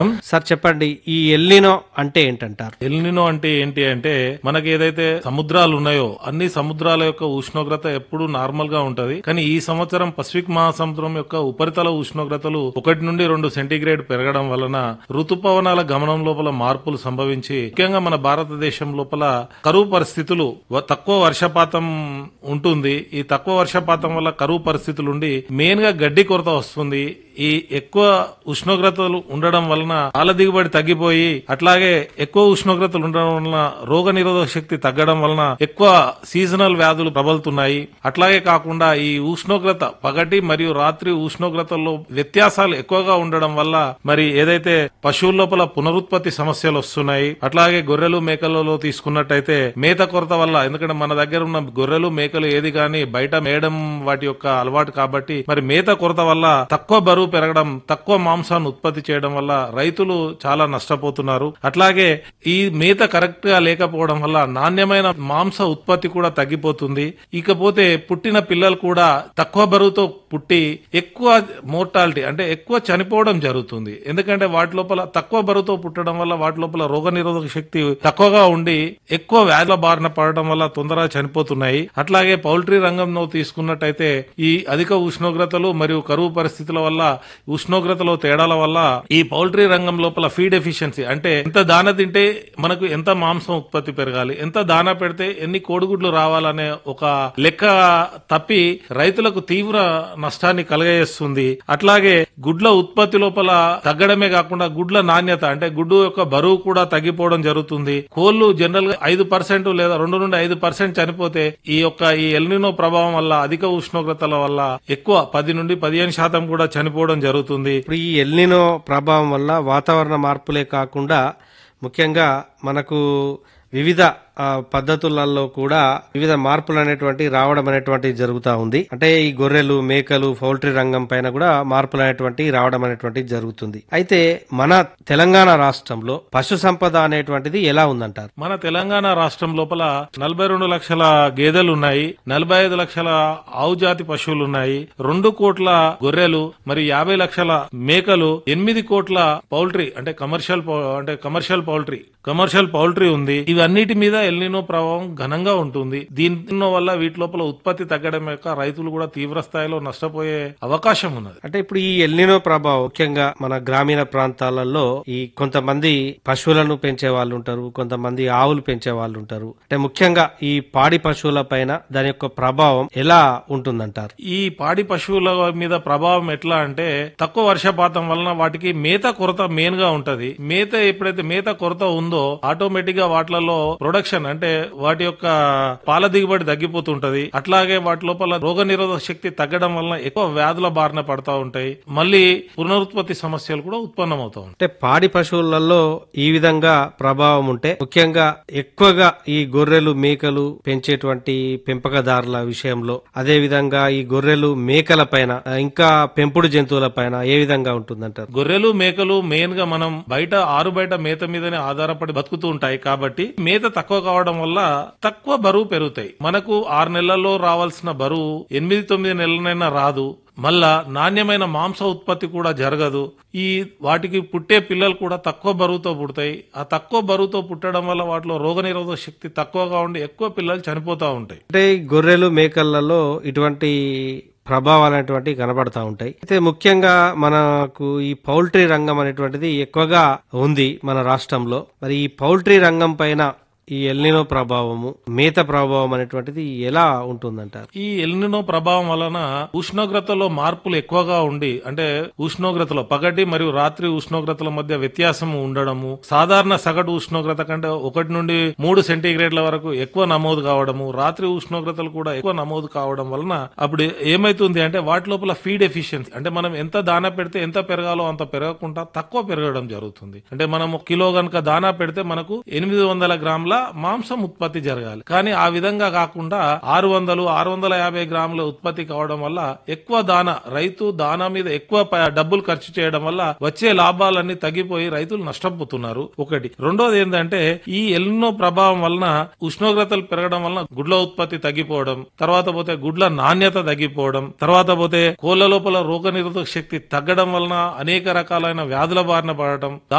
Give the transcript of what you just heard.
sir చెప్పండి ఈ El Niño అంటే ఏంటంటారు ఎల్నినో అంటే ఏంటి అంటే మనకి ఏదైతే సముద్రాలు ఉన్నాయో అన్ని సముద్రాల యొక్క ఉష్ణోగ్రత ఎప్పుడు నార్మల్ గా ఉంటది కానీ ఈ సంవత్సరం పసిఫిక్ మహాసముద్రం యొక్క ఉపరితల ఉష్ణోగ్రతలు ఒకటి నుండి రెండు సెంటీగ్రేడ్ పెరగడం వలన ఋతుపవనాల గమనం లోపల మార్పులు సంభవించి ముఖ్యంగా మన భారతదేశం లోపల కరువు పరిస్థితులు వ- తక్కువ వర్షపాతం ఉంటుంది ఈ తక్కువ వర్షపాతం వల్ల కరువు పరిస్థితులు ఉండి మెయిన్ గా గడ్డి కొరత వస్తుంది ఈ ఎక్కువ ఉష్ణోగ్రతలు ఉండడం వలన పాల దిగుబడి తగ్గిపోయి అట్లాగే ఎక్కువ ఉష్ణోగ్రతలు ఉండడం వలన రోగ నిరోధక శక్తి తగ్గడం వలన ఎక్కువ సీజనల్ వ్యాధులు ప్రబలుతున్నాయి అట్లాగే కాకుండా ఈ ఉష్ణోగ్రత పగటి మరియు రాత్రి ఉష్ణోగ్రతల్లో వ్యత్యాసాలు ఎక్కువగా ఉండడం వల్ల మరి ఏదైతే పశువుల లోపల పునరుత్పత్తి సమస్యలు వస్తున్నాయి అట్లాగే గొర్రెలు మేకలలో తీసుకున్నట్టయితే మేత కొరత వల్ల ఎందుకంటే మన దగ్గర ఉన్న గొర్రెలు మేకలు ఏది గాని బయట మేయడం వాటి యొక్క అలవాటు కాబట్టి మరి మేత కొరత వల్ల తక్కువ బరువు పెరగడం తక్కువ మాంసాన్ని ఉత్పత్తి చేయడం వల్ల రైతులు చాలా నష్టపోతున్నారు అట్లాగే ఈ మేత కరెక్ట్ గా లేకపోవడం వల్ల నాణ్యమైన మాంస ఉత్పత్తి కూడా తగ్గిపోతుంది ఇకపోతే పుట్టిన పిల్లలు కూడా తక్కువ బరువుతో పుట్టి ఎక్కువ మోర్టాలిటీ అంటే ఎక్కువ చనిపోవడం జరుగుతుంది ఎందుకంటే వాటి లోపల తక్కువ బరువుతో పుట్టడం వల్ల వాటి లోపల రోగ నిరోధక శక్తి తక్కువగా ఉండి ఎక్కువ వ్యాధుల బారిన పడడం వల్ల తొందరగా చనిపోతున్నాయి అట్లాగే పౌల్ట్రీ రంగంలో తీసుకున్నట్టయితే ఈ అధిక ఉష్ణోగ్రతలు మరియు కరువు పరిస్థితుల వల్ల ఉష్ణోగ్రతలో తేడాల వల్ల ఈ పౌల్ట్రీ రంగం లోపల ఫీడ్ ఎఫిషియన్సీ అంటే ఎంత దాన తింటే మనకు ఎంత మాంసం ఉత్పత్తి పెరగాలి ఎంత దాన పెడితే ఎన్ని కోడిగుడ్లు రావాలనే ఒక లెక్క తప్పి రైతులకు తీవ్ర నష్టాన్ని కలగజేస్తుంది అట్లాగే గుడ్ల ఉత్పత్తి లోపల తగ్గడమే కాకుండా గుడ్ల నాణ్యత అంటే గుడ్డు యొక్క బరువు కూడా తగ్గిపోవడం జరుగుతుంది కోళ్లు జనరల్ గా ఐదు పర్సెంట్ లేదా రెండు నుండి ఐదు పర్సెంట్ చనిపోతే ఈ యొక్క ఈ ఎల్నినో ప్రభావం వల్ల అధిక ఉష్ణోగ్రతల వల్ల ఎక్కువ పది నుండి పదిహేను శాతం కూడా చనిపోవడం జరుగుతుంది ఇప్పుడు ఈ ఎల్నినో ప్రభావం వల్ల వాతావరణ మార్పులే కాకుండా ముఖ్యంగా మనకు వివిధ ఆ, పద్ధతులలో కూడా వివిధ మార్పులు అనేటువంటి రావడం అనేటువంటి జరుగుతూ ఉంది అంటే ఈ గొర్రెలు మేకలు పౌల్ట్రీ రంగం పైన కూడా మార్పులు అనేటువంటి రావడం అనేటువంటి జరుగుతుంది అయితే మన తెలంగాణ రాష్ట్రంలో పశు సంపద అనేటువంటిది ఎలా ఉందంటారు మన తెలంగాణ రాష్ట్రం లోపల నలభై రెండు లక్షల గేదెలు ఉన్నాయి నలభై ఐదు లక్షల ఆవు జాతి పశువులు ఉన్నాయి రెండు కోట్ల గొర్రెలు మరి యాభై లక్షల మేకలు ఎనిమిది కోట్ల పౌల్ట్రీ అంటే కమర్షియల్ పౌ- అంటే కమర్షియల్ పౌల్ట్రీ కమర్షియల్ పౌల్ట్రీ ఉంది ఇవన్నిటి మీద ఎల్నినో ప్రభావం ఘనంగా ఉంటుంది దీని వల్ల వీటి లోపల ఉత్పత్తి తగ్గడం యొక్క రైతులు కూడా తీవ్ర స్థాయిలో నష్టపోయే అవకాశం ఉన్నది అంటే ఇప్పుడు ఈ ఎల్నినో ప్రభావం ముఖ్యంగా మన గ్రామీణ ప్రాంతాలలో ఈ కొంతమంది పశువులను పెంచే వాళ్ళు ఉంటారు కొంతమంది ఆవులు పెంచే వాళ్ళు ఉంటారు అంటే ముఖ్యంగా ఈ పాడి పశువుల పైన దాని యొక్క ప్రభావం ఎలా ఉంటుందంటారు ఈ పాడి పశువుల మీద ప్రభావం ఎట్లా అంటే తక్కువ వర్షపాతం వలన వాటికి మేత కొరత మెయిన్ గా ఉంటది మేత ఎప్పుడైతే మేత కొరత ఉందో ఆటోమేటిక్ గా వాటిలలో ప్రొడక్షన్ అంటే వాటి యొక్క పాల దిగుబడి తగ్గిపోతుంటది అట్లాగే వాటి లోపల రోగ నిరోధక శక్తి తగ్గడం వలన ఎక్కువ వ్యాధుల బారిన పడతా ఉంటాయి మళ్ళీ పునరుత్పత్తి సమస్యలు కూడా ఉత్పన్నమవుతా ఉంటాయి అంటే పాడి పశువులలో ఈ విధంగా ప్రభావం ఉంటే ముఖ్యంగా ఎక్కువగా ఈ గొర్రెలు మేకలు పెంచేటువంటి పెంపకదారుల విషయంలో అదే విధంగా ఈ గొర్రెలు మేకల పైన ఇంకా పెంపుడు జంతువుల పైన ఏ విధంగా ఉంటుందంటారు గొర్రెలు మేకలు మెయిన్ గా మనం బయట ఆరు బయట మేత మీదనే ఆధారపడి బతుకుతూ ఉంటాయి కాబట్టి మేత తక్కువ కావడం వల్ల తక్కువ బరువు పెరుగుతాయి మనకు ఆరు నెలల్లో రావాల్సిన బరువు ఎనిమిది తొమ్మిది నెలలైనా రాదు మళ్ళా నాణ్యమైన మాంస ఉత్పత్తి కూడా జరగదు ఈ వాటికి పుట్టే పిల్లలు కూడా తక్కువ బరువుతో పుడతాయి ఆ తక్కువ బరువుతో పుట్టడం వల్ల వాటిలో రోగనిరోధక శక్తి తక్కువగా ఉండి ఎక్కువ పిల్లలు చనిపోతూ ఉంటాయి అంటే ఈ గొర్రెలు మేకలలో ఇటువంటి ప్రభావాలు అనేటువంటివి కనబడతా ఉంటాయి అయితే ముఖ్యంగా మనకు ఈ పౌల్ట్రీ రంగం అనేటువంటిది ఎక్కువగా ఉంది మన రాష్ట్రంలో మరి ఈ పౌల్ట్రీ రంగం పైన ఈ ఎల్నినో ప్రభావము మేత ప్రభావం అనేటువంటిది ఎలా ఉంటుందంటారు ఈ ఎల్నినో ప్రభావం వలన ఉష్ణోగ్రతలో మార్పులు ఎక్కువగా ఉండి అంటే ఉష్ణోగ్రతలో పగటి మరియు రాత్రి ఉష్ణోగ్రతల మధ్య వ్యత్యాసం ఉండడము సాధారణ సగటు ఉష్ణోగ్రత కంటే ఒకటి నుండి మూడు సెంటీగ్రేడ్ల వరకు ఎక్కువ నమోదు కావడము రాత్రి ఉష్ణోగ్రతలు కూడా ఎక్కువ నమోదు కావడం వలన అప్పుడు ఏమైతుంది అంటే వాటి లోపల ఫీడ్ ఎఫిషియన్సీ అంటే మనం ఎంత దానా పెడితే ఎంత పెరగాలో అంత పెరగకుండా తక్కువ పెరగడం జరుగుతుంది అంటే మనం ఒక కిలో గనక దానా పెడితే మనకు ఎనిమిది వందల గ్రాముల మాంసం ఉత్పత్తి జరగాలి కానీ ఆ విధంగా కాకుండా ఆరు వందలు ఆరు వందల యాభై గ్రాముల ఉత్పత్తి కావడం వల్ల ఎక్కువ దాన రైతు దానా మీద ఎక్కువ ప- డబ్బులు ఖర్చు చేయడం వల్ల వచ్చే లాభాలన్నీ తగ్గిపోయి రైతులు నష్టపోతున్నారు ఒకటి రెండోది ఏంటంటే ఈ ఎల్నో ప్రభావం వలన ఉష్ణోగ్రతలు పెరగడం వలన గుడ్ల ఉత్పత్తి తగ్గిపోవడం తర్వాత పోతే గుడ్ల నాణ్యత తగ్గిపోవడం తర్వాత పోతే కోళ్ల లోపల రోగ శక్తి తగ్గడం వలన అనేక రకాలైన వ్యాధుల బారిన పడటం